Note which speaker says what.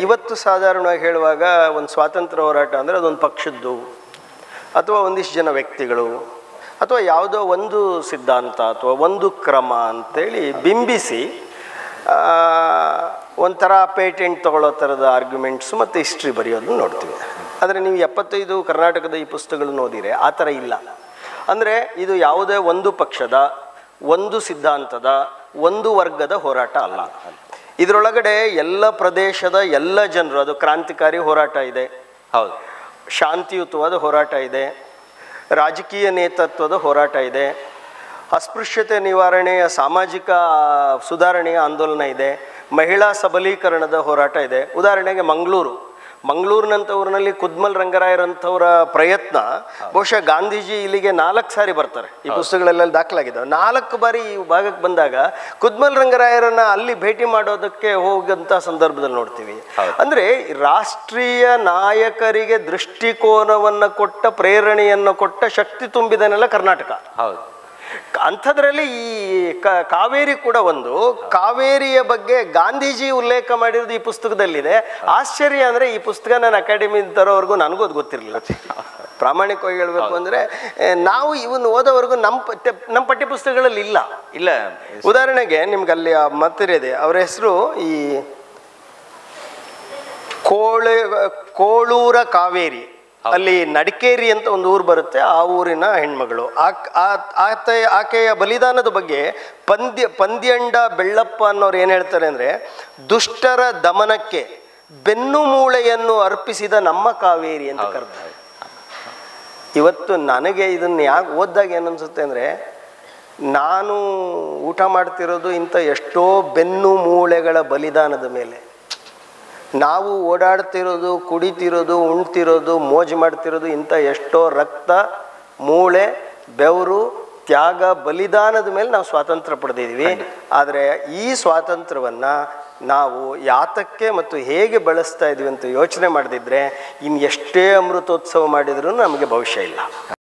Speaker 1: ಇವತ್ತು ಸಾಧಾರಣವಾಗಿ ಹೇಳುವಾಗ ಒಂದು ಸ್ವಾತಂತ್ರ್ಯ ಹೋರಾಟ ಅಂದರೆ ಅದೊಂದು ಪಕ್ಷದ್ದು ಅಥವಾ ಒಂದಿಷ್ಟು ಜನ ವ್ಯಕ್ತಿಗಳು ಅಥವಾ ಯಾವುದೋ ಒಂದು ಸಿದ್ಧಾಂತ ಅಥವಾ ಒಂದು ಕ್ರಮ ಅಂತೇಳಿ ಬಿಂಬಿಸಿ ಆ, ಒಂಥರ ಪೇಟೆಂಟ್ ತಗೊಳ್ಳೋ ಥರದ ಆರ್ಗ್ಯುಮೆಂಟ್ಸ್ ಮತ್ತು ಹಿಸ್ಟ್ರಿ ಬರೆಯೋದನ್ನ ನೋಡ್ತೀವಿ ಆದರೆ ನೀವು ಎಪ್ಪತ್ತೈದು ಕರ್ನಾಟಕದ ಈ ಪುಸ್ತಕಗಳನ್ನು ಓದಿದರೆ ಆ ಥರ ಇಲ್ಲ ಅಂದರೆ ಇದು ಯಾವುದೇ ಒಂದು ಪಕ್ಷದ ಒಂದು ಸಿದ್ಧಾಂತದ ಒಂದು ವರ್ಗದ ಹೋರಾಟ ಅಲ್ಲ ಇದರೊಳಗಡೆ ಎಲ್ಲ ಪ್ರದೇಶದ ಎಲ್ಲ ಜನರು ಅದು ಕ್ರಾಂತಿಕಾರಿ ಹೋರಾಟ ಇದೆ
Speaker 2: ಹೌದು
Speaker 1: ಶಾಂತಿಯುತವಾದ ಹೋರಾಟ ಇದೆ ರಾಜಕೀಯ ನೇತೃತ್ವದ ಹೋರಾಟ ಇದೆ ಅಸ್ಪೃಶ್ಯತೆ ನಿವಾರಣೆಯ ಸಾಮಾಜಿಕ ಸುಧಾರಣೆಯ ಆಂದೋಲನ ಇದೆ ಮಹಿಳಾ ಸಬಲೀಕರಣದ ಹೋರಾಟ ಇದೆ ಉದಾಹರಣೆಗೆ ಮಂಗಳೂರು ಮಂಗಳೂರಿನಂಥ ಊರಿನಲ್ಲಿ ಕುದ್ಮಲ್ ರಂಗರಾಯರಂಥವರ ಪ್ರಯತ್ನ ಬಹುಶಃ ಗಾಂಧೀಜಿ ಇಲ್ಲಿಗೆ ನಾಲ್ಕು ಸಾರಿ ಬರ್ತಾರೆ ಈ ಪುಸ್ತಕಗಳೆಲ್ಲ ದಾಖಲಾಗಿದ್ದಾವೆ ನಾಲ್ಕು ಬಾರಿ ಈ ಭಾಗಕ್ಕೆ ಬಂದಾಗ ಕುದ್ಮಲ್ ರಂಗರಾಯರನ್ನ ಅಲ್ಲಿ ಭೇಟಿ ಮಾಡೋದಕ್ಕೆ ಹೋಗಂತ ಸಂದರ್ಭದಲ್ಲಿ ನೋಡ್ತೀವಿ ಅಂದ್ರೆ ರಾಷ್ಟ್ರೀಯ ನಾಯಕರಿಗೆ ದೃಷ್ಟಿಕೋನವನ್ನು ಕೊಟ್ಟ ಪ್ರೇರಣೆಯನ್ನು ಕೊಟ್ಟ ಶಕ್ತಿ ತುಂಬಿದನೆಲ್ಲ ಕರ್ನಾಟಕ
Speaker 2: ಹೌದು
Speaker 1: ಅಂಥದ್ರಲ್ಲಿ ಈ ಕ- ಕಾವೇರಿ ಕೂಡ ಒಂದು ಕಾವೇರಿಯ ಬಗ್ಗೆ ಗಾಂಧೀಜಿ ಉಲ್ಲೇಖ ಮಾಡಿರೋದು ಈ ಪುಸ್ತಕದಲ್ಲಿದೆ ಆಶ್ಚರ್ಯ ಅಂದ್ರೆ ಈ ಪುಸ್ತಕ ನಾನು ಅಕಾಡೆಮಿ ತರೋವರೆಗೂ ನನಗೂ ಅದು ಗೊತ್ತಿರಲಿಲ್ಲ ಪ್ರಾಮಾಣಿಕವಾಗಿ ಹೇಳ್ಬೇಕು ಅಂದ್ರೆ ಏ, ನಾವು ಇವನ್ ಓದೋವರೆಗೂ ನಮ್ಮ ಪಠ್ಯ ನಮ್ಮ ಪಠ್ಯ ಪುಸ್ತಕಗಳಲ್ಲಿ ಇಲ್ಲ
Speaker 2: ಇಲ್ಲ
Speaker 1: ಉದಾಹರಣೆಗೆ ನಿಮ್ಗೆ ಅಲ್ಲಿ ಆ ಮತ್ತಿರಿದೆ ಅವರ ಹೆಸರು ಈ ಕೋಳೆ ಕೋಳೂರ ಕಾವೇರಿ ಅಲ್ಲಿ ನಡಿಕೇರಿ ಅಂತ ಒಂದು ಊರು ಬರುತ್ತೆ ಆ ಊರಿನ ಹೆಣ್ಮಗಳು ಆಕ್- ಆ- ಆತ ಆಕೆಯ ಬಲಿದಾನದ ಬಗ್ಗೆ ಪಂದ್ಯ ಪಂದ್ಯಂಡ ಬೆಳ್ಳಪ್ಪ ಅನ್ನೋರು ಏನು ಹೇಳ್ತಾರೆ ಅಂದರೆ ದುಷ್ಟರ ದಮನಕ್ಕೆ ಬೆನ್ನು ಮೂಳೆಯನ್ನು ಅರ್ಪಿಸಿದ ನಮ್ಮ ಕಾವೇರಿ ಅಂತ ಕರೆದ್ದಾರೆ ಇವತ್ತು ನನಗೆ ಇದನ್ನ ಯಾಕೆ ಓದಿದಾಗ ಏನು ಅನ್ಸುತ್ತೆ ಅಂದರೆ ನಾನು ಊಟ ಮಾಡ್ತಿರೋದು ಇಂಥ ಎಷ್ಟೋ ಬೆನ್ನು ಮೂಳೆಗಳ ಬಲಿದಾನದ ಮೇಲೆ ನಾವು ಓಡಾಡ್ತಿರೋದು ಕುಡಿತಿರೋದು ಉಣ್ತಿರೋದು ಮೋಜು ಮಾಡ್ತಿರೋದು ಇಂಥ ಎಷ್ಟೋ ರಕ್ತ ಮೂಳೆ ಬೆವರು ತ್ಯಾಗ ಬಲಿದಾನದ ಮೇಲೆ ನಾವು ಸ್ವಾತಂತ್ರ್ಯ ಪಡೆದಿದ್ದೀವಿ ಆದರೆ ಈ ಸ್ವಾತಂತ್ರ್ಯವನ್ನು ನಾವು ಯಾತಕ್ಕೆ ಮತ್ತು ಹೇಗೆ ಬಳಸ್ತಾ ಇದ್ದೀವಿ ಅಂತ ಯೋಚನೆ ಮಾಡದಿದ್ರೆ ಇನ್ನು ಎಷ್ಟೇ ಅಮೃತೋತ್ಸವ ಮಾಡಿದ್ರೂ ನಮಗೆ ಭವಿಷ್ಯ ಇಲ್ಲ